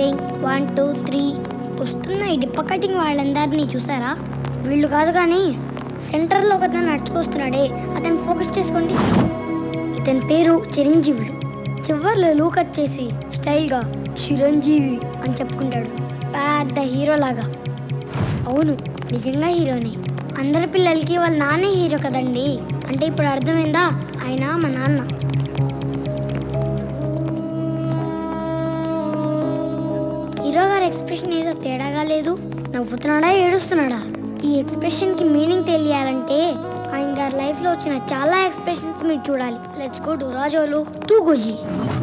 Taking one two three వస్తున్న ఈ డిప్ప cutting వాళ్ళందరినీ చూసారా వీళ్ళు కాదు కానీ సెంటర్లో ఒక అతను నడుచుకొస్తున్నాడే అతను ఫోకస్ చేసుకోండి ఇతని పేరు చిరంజీవులు చివర్లో లూక్ వచ్చేసి స్టైల్గా చిరంజీవి అని చెప్పుకుంటాడు పెద్ద హీరో లాగా అవును నిజంగా హీరోనే అందరి పిల్లలకి వాళ్ళ నాన్నే హీరో కదండి అంటే ఇప్పుడు అర్థమైందా ఆయన మా నాన్న హీరో గారి ఎక్స్ప్రెషన్ ఏదో తేడాగా లేదు నవ్వుతున్నాడా ఏడుస్తున్నాడా ఈ ఎక్స్ప్రెషన్ కి మీనింగ్ తెలియాలంటే ఆయన గారి లైఫ్ లో వచ్చిన చాలా ఎక్స్ప్రెషన్స్ మీరు చూడాలి లెట్స్ గో టు రాజోలు తూగుజీ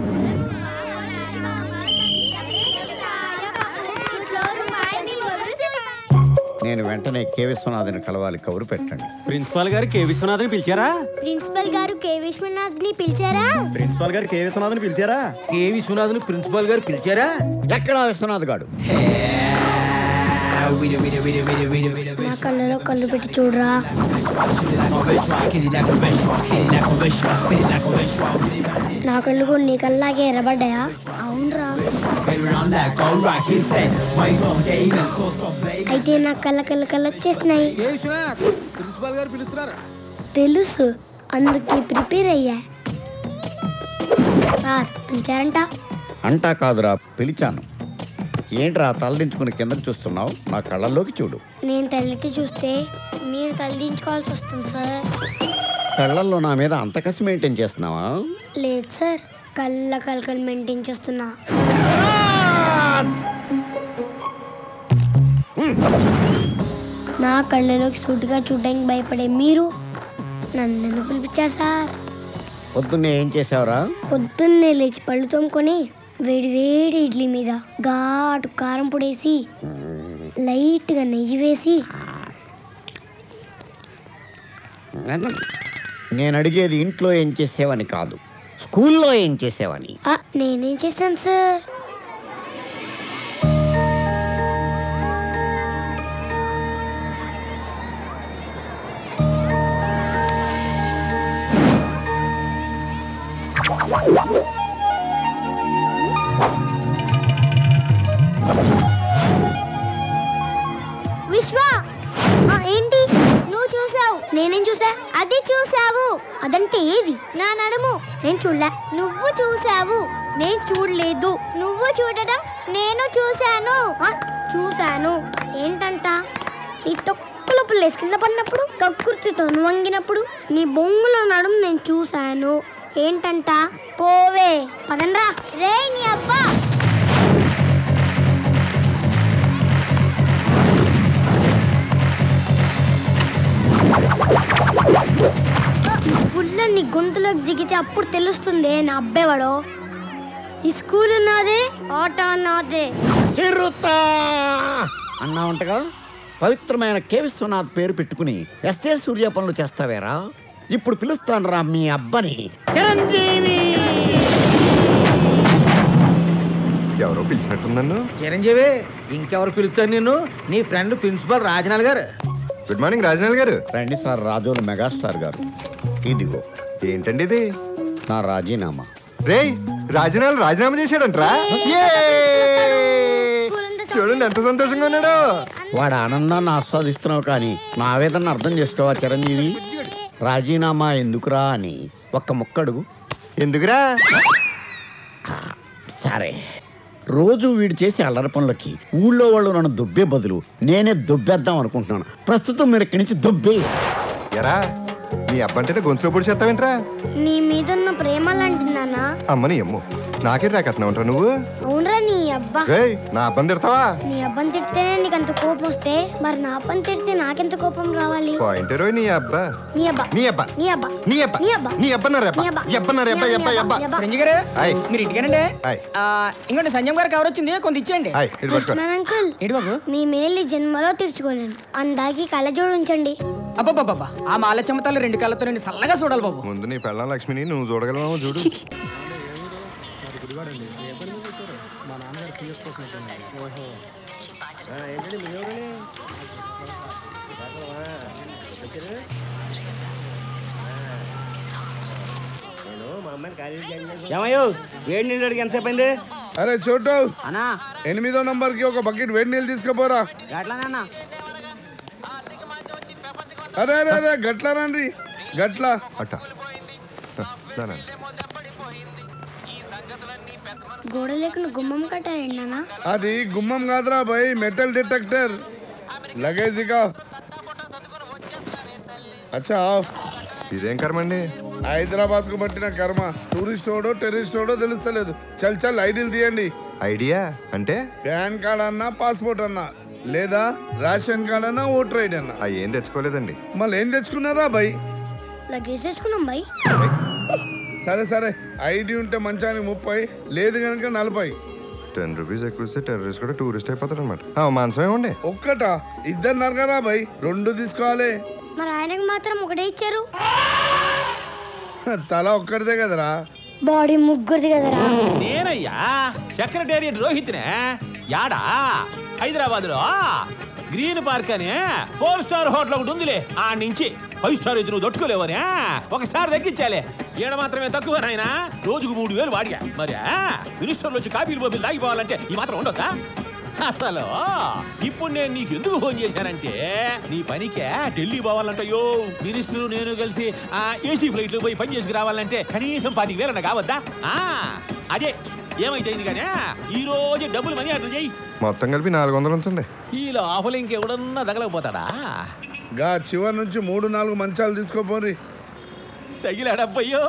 నేను వెంటనే కే విశ్వనాథ్ని కలవాలి కబురు పెట్టండి ప్రిన్సిపాల్ గారు కే విశ్వనాథ్ని పిలిచారా ప్రిన్సిపల్ గారు కే విశ్వనాథ్ ని పిలిచారా ప్రిన్సిపాల్ గారు కే విశ్వనాథ్ని పిలిచారా కే విశ్వనాథ్ని ప్రిన్సిపాల్ గారు పిలిచారా ఎక్కడా విశ్వనాథ్ గాడు నా కళ్ళలో కళ్ళు పెట్టి చూడరా నా కళ్ళు కూడా నీ కళ్ళలాగే ఎర్రబడ్డాయా అవునరా అయితే నా కళ్ళ కళ్ళ కళ్ళు వచ్చేసినాయి కే విశ్వనాథ్ ప్రిన్సిపాల్ గారు పిలుస్తున్నారు తెలుసు అందుకే ప్రిపేర్ అయ్యా సార్ పిలిచారంట అంటా కాదురా పిలిచాను ఏంట్రా తలదించుకుని కిందకు చూస్తున్నావు నా కళ్ళల్లోకి చూడు నేను తల్లెత్తి చూస్తే మీరు తలదించుకోవాల్సి వస్తుంది సార్ కళ్ళల్లో నా మీద అంత కసి మెయింటైన్ చేస్తున్నావా లేదు సార్ కళ్ళ కలకలు మెయింటైన్ చేస్తున్నా నా కళ్ళలోకి సూటిగా చూడడానికి భయపడే మీరు నన్ను ఎందుకు పిలిపించారు సార్ పొద్దున్నే ఏం చేసావురా పొద్దున్నే లేచి పళ్ళు తోముకొని వేడి వేడి ఇడ్లీ మీద ఘాటు కారం పొడేసి లైట్గా నెయ్యి వేసి నేను అడిగేది ఇంట్లో ఏం చేసేవని కాదు స్కూల్లో ఏం చేసేవని ఆ, నేనేం చేశాను సార్ విశ్వ ఆ, ఏంటి నువ్వు చూసావు నేనేం చూసా అది చూసావు అదంటే ఏది నా నడుము నేను చూడలే నువ్వు చూసావు నేను చూడలేదు నువ్వు చూడడం నేను చూశాను ఆ, చూశాను ఏంటంట నీ తొక్కుల పుల్లేసి కింద పడినప్పుడు కక్కుర్తితో వంగినప్పుడు నీ బొంగులో నడుము నేను చూశాను ఏంటంట పోవే పదండ్రా రే నీ అబ్బా పుల్ల నీ గొంతులోకి దిగితే అప్పుడు తెలుస్తుంది నా అబ్బాయివాడో ఈ స్కూల్ ఉన్నదే ఆట నాదే చిరుతా అన్నావంటగా పవిత్రమైన కే విశ్వనాథ్ పేరు పెట్టుకుని ఎస్ఏ సూర్య పనులు చేస్తావేరా ఇప్పుడు పిలుస్తాను రా మీ అబ్బని చిరంజీవి ఎవరో పిలిచినట్టు నన్ను చిరంజీవి ఇంకెవరు పిలుస్తారు నిన్ను నీ ఫ్రెండ్ ప్రిన్సిపాల్ రాజనాల్ గారు గుడ్ మార్నింగ్ రాజనాల్ గారు రండి సార్ రాజోలు మెగాస్టార్ గారు ఇదిగో ఏంటండి ఇది నా రాజీనామా రేయ్ రాజనాల్ రాజీనామా చేశాడంట్రా చూడండి ఎంత సంతోషంగా ఉన్నాడు వాడి ఆనందాన్ని ఆస్వాదిస్తున్నావు కానీ నా ఆవేదన అర్థం చేసుకోవా చిరంజీవి రాజీనామా ఎందుకురా అని ఒక్క ముక్కడుగు ఎందుకురా సరే రోజు వీడు చేసే అల్లరి పనులకి ఊళ్ళో వాళ్ళు నన్ను దుబ్బే బదులు నేనే దుబ్బేద్దాం అనుకుంటున్నాను ప్రస్తుతం మీరు ఇక్కడి నుంచి దుబ్బే ఎరా నీ అబ్బంటే గొంతులో పొడి చేస్తావేంట్రా నీ మీద ఉన్న ప్రేమ లాంటిది నాన్న అమ్మని అమ్ము నాకే రాకత్నావు ఉంటా నువ్వు అవునరా నీ అబ్బా రేయ్ నా అబ్బని తిడతావా నీ అబ్బని తిడితేనే నీకు అంత కోపం వస్తే మరి నా అబ్బని తిడితే నాకెంత కోపం రావాలి పాయింట్ రోయ్ నీ అబ్బా నీ అబ్బా నీ అబ్బా నీ అబ్బా నీ అబ్బా నీ అబ్బా నీ అబ్బన్నారు నీ అబ్బా అబ్బా. ఎబ్బన్నారు అబ్బా నీ అబ్బా అబ్బా, అబ్బా నీ అబ్బా. సంజయ్ గారు హాయ్ మీరు ఇంటికేనండి హాయ్ ఆ, ఇంకోటి సంజయ్ గారు కవర్ వచ్చింది కొంత ఇచ్చేయండి హాయ్ ఇది పట్టుకో లక్ష్మణ్ అంకుల్ ఏంటి బాబు మీ మేలు ఈ జన్మలో తీర్చుకోలేను అందాకి కళ్ళజోడు ఉంచండి అబ్బాబాబా ఆ మాల చెమతాలు రెండు కళ్ళతో రెండు సల్లగా చూడాలి బాబు ముందు నీ పెళ్ళం లక్ష్మిని నువ్వు చూడగలవా చూడు ఏమయ్యో వేడి నీళ్ళు అడిగి ఎంతసేపు అయింది అరే చోటు అన్నా ఎనిమిదో నంబర్ కి ఒక బకెట్ వేడి నీళ్ళు తీసుకుపోరా ఎట్లానన్నా అరే అరే అరే గట్ల రండి గట్ల అట్ట నాన్న గోడ లేకుండా గుమ్మం కట్టారండి నాన్న అది గుమ్మం కాదురా భయ్ మెటల్ డిటెక్టర్ లగేజ్ ఇక అచ్చా ఆవ్. ఇదేం కర్మండి హైదరాబాద్ కు పట్టిన కర్మ టూరిస్ట్ ఓడో టెర్రరిస్ట్ ఓడో తెలుస్తలేదు చల్ చల్ ఐడీలు తీయండి ఐడియా అంటే పాన్ కార్డ్ అన్నా పాస్పోర్ట్ అన్నా లేదా రేషన్ కార్డ్ అన్నా ఓటర్ ఐడి అన్నా అవి ఏం తెచ్చుకోలేదండి మళ్ళీ ఏం తెచ్చుకున్నారా భయ్ లగేజ్ తెచ్చుకున్నాం బాయ్ సరే సరే ఐడి ఉంటే మంచానికి ముప్పై లేదు కనుక నలభై టెన్ రూపీస్ ఎక్కువ ఇస్తే టెర్రరిస్ట్ కూడా టూరిస్ట్ అయిపోతాడు అనమాట మాంసం ఏమండి ఒక్కట ఇద్దరు నరకరా భయ్ రెండు తీసుకోవాలి మరి ఆయనకు మాత్రం ఒకటే ఇచ్చారు తల ఒక్కడిదే కదరా బాడీ ముగ్గురిది కదరా నేనయ్యా సెక్రటేరియట్ రోహిత్నే యాడా హైదరాబాద్ లో గ్రీన్ పార్క్ అని ఫోర్ స్టార్ హోటల్ ఒకటి ఉందిలే ఆ నుంచి ఫైవ్ స్టార్ అయితే నువ్వు తట్టుకోలేవనే ఒక స్టార్ తగ్గించాలే ఈడ మాత్రమే తక్కువ నాయన రోజుకు మూడు వేలు వాడిగా మరి మినిస్టర్లు వచ్చి కాపీలు పోపీలు తాగిపోవాలంటే ఈ మాత్రం ఉండొద్దా అసలు ఇప్పుడు నేను నీకు ఎందుకు ఫోన్ చేశానంటే నీ పనికే ఢిల్లీ పోవాలంటయ్యో మినిస్టర్ నేను కలిసి ఆ ఏసీ ఫ్లైట్ లో పోయి పని చేసుకు రావాలంటే కనీసం పాతిక వేలన్న కావద్దా ఆ అదే ఏమైతే కానీ ఈ రోజు డబ్బులు మనీ ఆర్డర్ చేయి మొత్తం కలిపి నాలుగు వందలు ఉంచండి ఈ లోపల ఇంకెవడన్నా తగలకపోతాడా గా చివరి నుంచి మూడు నాలుగు మంచాలు తీసుకోపోరి తగిలాడబ్బయ్యో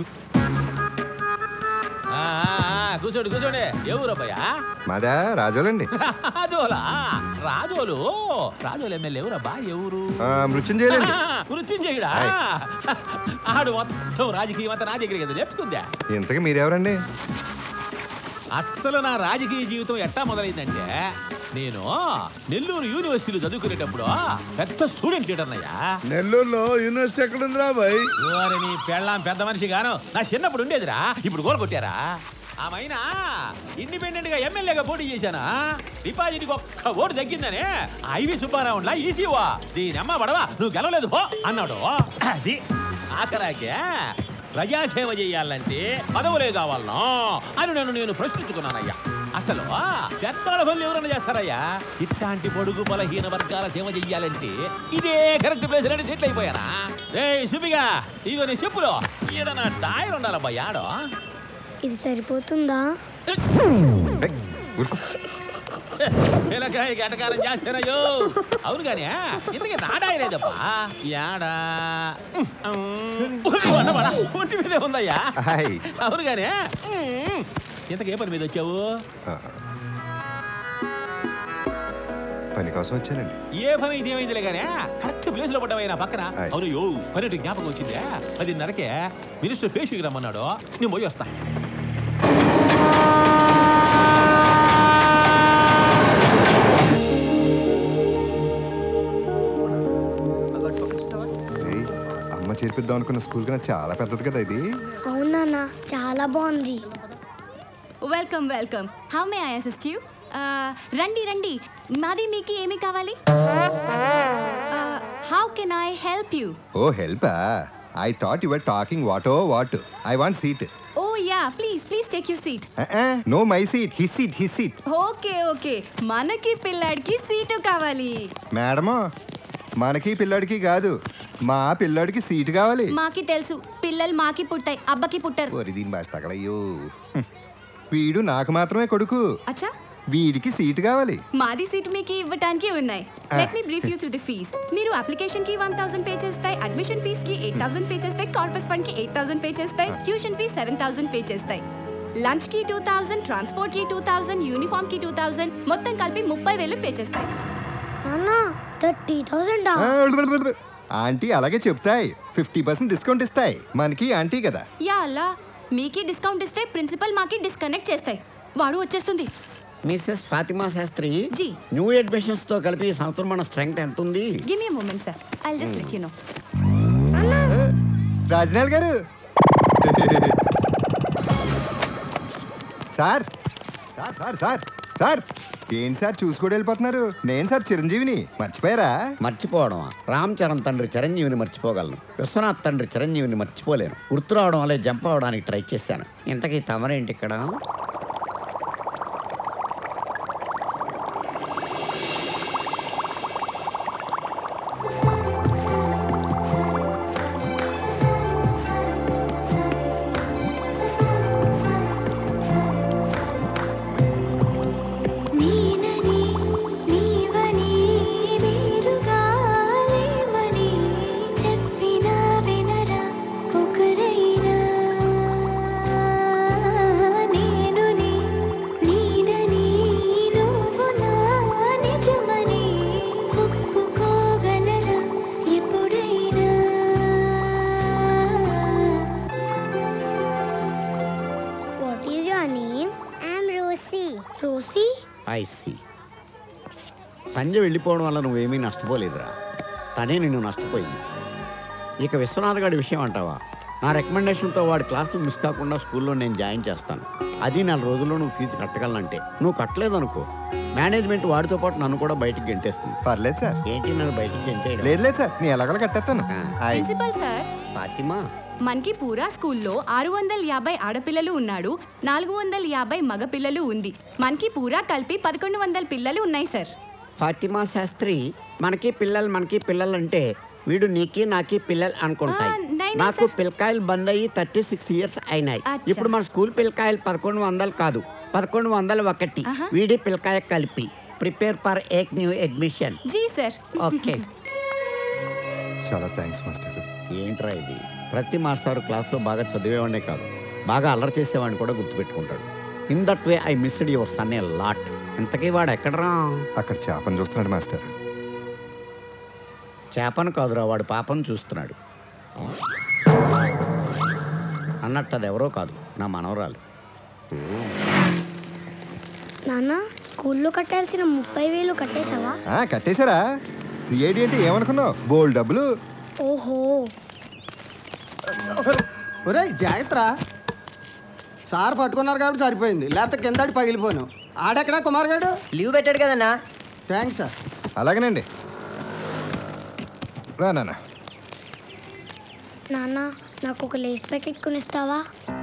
ఆ, ఆ, ఆ, కూర్చోండి కూర్చోండి ఎవరు అబ్బాయా మాదా రాజోలండి రాజోలా రాజోలు రాజోలు ఎమ్మెల్యే ఎవరబ్బా ఎవరు ఆ, మృత్యుంజయులండి మృత్యుంజయుడా హాయ్. ఆడు మొత్తం రాజకీయం అంతా నా దగ్గర కదా నేర్చుకుందా ఇంతకీ మీరెవరండి అస్సలు నా రాజకీయ జీవితం ఎట్టా మొదలైందంటే నేను నెల్లూరు యూనివర్సిటీలో చదువుకునేటప్పుడు పెద్ద స్టూడెంట్ లీడర్ అయ్యా నెల్లూరులో యూనివర్సిటీ ఎక్కడుందిరా భయ్ నీ పెళ్ళాం పెద్ద మనిషి గాను నా చిన్నప్పుడు ఉండేదిరా ఇప్పుడు గోల్ కొట్టారా ఆమైనా ఇండిపెండెంట్ గా ఎమ్మెల్యేగా పోటీ చేశానా డిపాజిట్ ఒక్క ఓటు తగ్గిందని ఐవి సుబ్బారావులా ఈసీవా దీని అమ్మ పడవా నువ్వు గెలవలేదు పో అన్నాడు అది ఆఖరాకే ప్రజాసేవ చేయాలంటే పదవులే కావాలనో అని నన్ను నేను ప్రశ్నించుకున్నానయ్యా అసలు పెద్దాల పనులు ఎవరైనా చేస్తారయ్యా ఇట్లాంటి పొడుగు బలహీన వర్గాల సేవ చెయ్యాలంటే ఇదే కరెక్ట్ ప్లేస్ అని సెటిల్ అయిపోయానా రే సుబిగా ఇగో నీ చెప్పులో ఈడ నా డాయర్ ఉండాలబ్బా యాడో ఇది సరిపోతుందా ఏయ్, ఊరుకో. పిల్లకాయ గటకారం చేస్తారయ్యో అవును కానీ ఇంతకీ నా డాయర్ ఏదప్పా యాడా వడబడ, ఒంటి మీదే ఉందయ్యా హాయ్. అవును కానీ ఇంతకే పని మీద వచ్చావు ఆ. పని కోసం వచ్చానండి ఏ పని అయితే ఏమైందిలే కానీ కరెక్ట్ ప్లేస్ లో పడ్డావయ్యా నా పక్కన ఆయ్. అవును యో పని జ్ఞాపకం వచ్చిందే పదిన్నరకే మినిస్టర్ పేషికి రమ్మన్నాడు నేను పోయి వస్తా ఏయ్, అమ్మ చేర్పిద్దాం అనుకున్న స్కూల్ కన్నా చాలా పెద్దది కదా ఇది అవునా నాన్న చాలా బాగుంది welcome welcome how may I assist you రండి రండి మాది మీకు ఏమి కావాలి how can I help you oh help I thought your talking what oh what I want seat oh yeah please please take you seat no my seat his seat his seat okay okay మనకి పిల్లాడికి seat కావాలి madam మనకి పిల్లాడికి కాదు మా పిల్లాడికి seat కావాలి మాకి తెలుసు పిల్లలు మాకి పుట్టాయి అబ్బకి పుట్టారు ఒరి దీని భాష తగలయ్యో హ్మ్. వీడు నాకు మాత్రమే కొడుకు అచ్చా వీడికి సీటు కావాలి మాది సీట్ మీకు ఇవ్వటానికి ఉన్నాయి let me brief you through the fees మీరు అప్లికేషన్ కి వన్ థౌసండ్ పే చేస్తాయి అడ్మిషన్ ఫీస్ కి ఎయిట్ థౌసండ్ పే చేస్తాయి కార్పస్ ఫండ్ కి ఎయిట్ థౌసండ్ పే చేస్తాయి tuition fees seven thousand pay చేస్తాయి లంచ్ కి టూ థౌసండ్ ట్రాన్స్పోర్ట్ కి టూ థౌసండ్ యూనిఫామ్ కి టూ థౌసండ్ మొత్తం కలిపి ముప్పై వేలు పే చేస్తాయి నాన్న థర్టీ థౌసండ్ ఆ, ఆంటీ అలాగే చెప్తాయి ఫిఫ్టీ పర్సెంట్ డిస్కౌంట్ ఇస్తాయి మనకి ఆంటీ కదా యా అల్లా మీకి డిస్కౌంట్ ఇస్తే ప్రిన్సిపల్ మాకి డిస్కనెక్ట్ చేస్తాయి వాడు వచ్చేస్తుంది Mrs Fatima Shastri ji. New admissions తో కలిపి ఈ సంవత్సరం మన స్ట్రెంగ్త్ ఎంత ఉంది give me moment sir I just let you know Rajanal గారు sir sir sir sir sir ఏంటి సార్ చూసుకొని వెళ్ళిపోతున్నారు నేను సార్ చిరంజీవిని మర్చిపోయారా మర్చిపోవడం రామ్ చరణ్ తండ్రి చిరంజీవిని మర్చిపోగలను విశ్వనాథ్ తండ్రి చిరంజీవిని మర్చిపోలేను గుర్తు రావడం వల్లే జంప్ అవడానికి ట్రై చేశాను ఇంతకీ తమరేంటి ఇక్కడ ఐ సి సంజయ్ వెళ్ళిపోవడం వల్ల నువ్వేమీ నష్టపోలేదురా తనే నిన్ను నష్టపోయింది ఇక విశ్వనాథ్ గారి విషయం అంటావా నా రికమెండేషన్తో వాడి క్లాసులు మిస్ కాకుండా స్కూల్లో నేను జాయిన్ చేస్తాను అది నెల రోజుల్లో నువ్వు ఫీజు కట్టగలనంటే నువ్వు కట్టలేదు అనుకో మేనేజ్మెంట్ వాడితో పాటు నన్ను కూడా బయటికి గెంటేస్తుంది పర్లేదు సార్ ఏంటి నన్ను బయటికి గెంటేయడం లేదు లేదు సార్ నేను ఎలాగోలా కట్టేస్తాను హాయ్ ప్రిన్సిపల్ సార్ ఫాతిమా మనకి పూరా స్కూల్లో ఆరు వందల యాభై ఆడపిల్లలు ఉన్నాడు నాలుగు వందల యాభై మగపిల్లలు ఉంది మనకి పూరా కలిపి పదకొండు వందల పిల్లలు ఉన్నాయి సార్ ఫాతిమా శాస్త్రి మనకి పిల్లలు మనకి పిల్లలు అంటే వీడు నీకి నాకి పిల్లలు అనుకుంటాయి ఆ, నై, నై, నాకు సార్. పిల్లకాయలు బంద్ అయ్యి థర్టీ సిక్స్ ఇయర్స్ అయినాయి అచ్చా. ఇప్పుడు మన స్కూల్ పిల్లకాయలు పదకొండు వందలు కాదు పదకొండు వందల ఒకటి ఆహా. వీడి పిల్లకాయ కలిపి ప్రిపేర్ ఫర్ ఏక్ new admission ji sir okay చాలా థ్యాంక్స్ మాస్టర్ ఏంట్రా ఇది ప్రతి మాస్టర్ క్లాస్లో బాగా చదివేవాడే కాదు బాగా అల్లరి చేసేవాడిని కూడా గుర్తుపెట్టుకుంటాడు in that way I missed your son a lot ఇంతకీ వాడు ఎక్కడరా అక్కడ చేపను చూస్తున్నాడు మాస్టర్ చేపను కాదురా వాడు పాపను చూస్తున్నాడు అన్నట్టు అది ఎవరో కాదు నా మనవరాలు నాన్న స్కూల్లో కట్టాల్సిన ముప్పై వేలు కట్టేశావా ఆ, కట్టేశారా సిఐడి అంటే ఏమనుకున్నావు బోల్ డబ్బులు ఓహో ఒరే జాగ్రత్త సార్ పట్టుకున్నారు కాబట్టి సరిపోయింది లేకపోతే కిందటి పగిలిపోను ఆడెక్కడా కుమార్ గారు లీవ్ పెట్టాడు కదన్నా థ్యాంక్స్ సార్ అలాగేనండి రా నాన్న నాన్న నాకు ఒక లేస్ ప్యాకెట్ కొనిస్తావా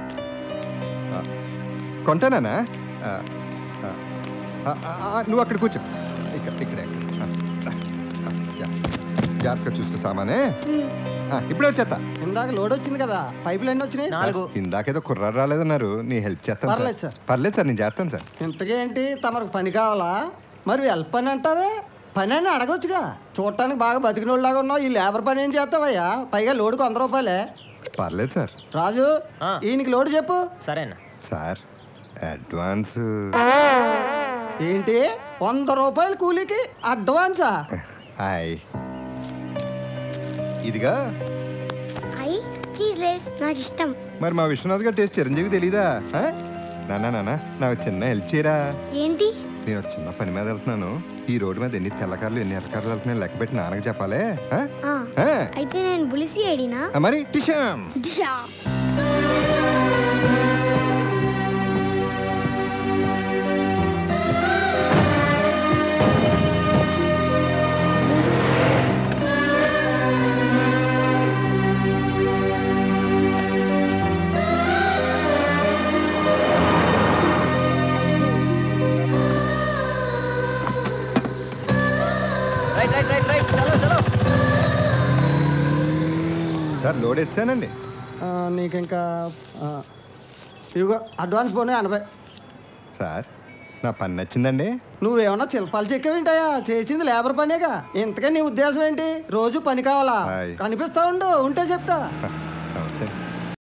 కొంటానా ఆ, ఆ, ఆ, ఆ, ఆ, నువ్వు అక్కడ కూర్చో ఇక్కడ ఇక్కడ ఇక్కడ. ఆ, రా. ఆ, జా. జాగ్రత్తగా చూసుకో సామానే ఆ, ఇప్పుడే వచ్చేస్తా ఇందాక లోడ్ వచ్చింది కదా పైపులు ఎన్ని వచ్చినాయి నాలుగు ఇందాకేదో కుర్రాడు రాలేదన్నారు నీ హెల్ప్ చేస్తాను పర్లేదు సార్. పర్లేదు సార్ నేను చేస్తాను సార్ ఇంతకేంటి తమకు పని కావాలా మరి వెళ్ళ పని అంటావే పని అని అడగొచ్చుగా చూడటానికి బాగా బతికినోళ్ళలాగా ఉన్నావు ఈ లేబర్ పని ఏం చేస్తావయ్యా పైగా లోడుకు వంద రూపాయలే పర్లేదు సార్ రాజు ఈయనకి లోడు చెప్పు సరేనా సార్ అడ్వాన్స్ ఏంటి వంద రూపాయలు కూలీకి అడ్వాన్సా హాయ్ ఇదిగా అయి చీజ్ లేస్ నాకు ఇష్టం మరి మా విశ్వనాథ్ గారి టేస్ట్ చిరంజీవి తెలీదా ఆ? నాన్న నాన్న నాకు చిన్న హెల్ప్ చేయరా ఏంటి నేను ఒక చిన్న పని మీద వెళ్తున్నాను ఈ రోడ్డు మీద ఎన్ని తెల్లకారులు ఎన్ని ఎర్రకారులు వెళ్తున్నాయి లెక్క పెట్టి నాన్నకి చెప్పాలి ఆ? ఆ, ఆ. అయితే నేను బులిసి ఏడినా ఆ, మరి టిషాం దిశా. రైట్ రైట్ రైట్ రైట్ చలో చలో సార్ లోడ్ ఎత్తానండి ఆ, నీకు ఇంకా ఆ, ఇదిగో అడ్వాన్స్ పోనీ ఎనభై సార్ నా పని నచ్చిందండి నువ్వేమన్నా శిల్పాలు చెక్కేవింటాయా చేసింది లేబర్ పనేగా ఇంతకే నీ ఉద్దేశం ఏంటి రోజు పని కావాలా హాయ్. కనిపిస్తా ఉండు ఉంటే చెప్తా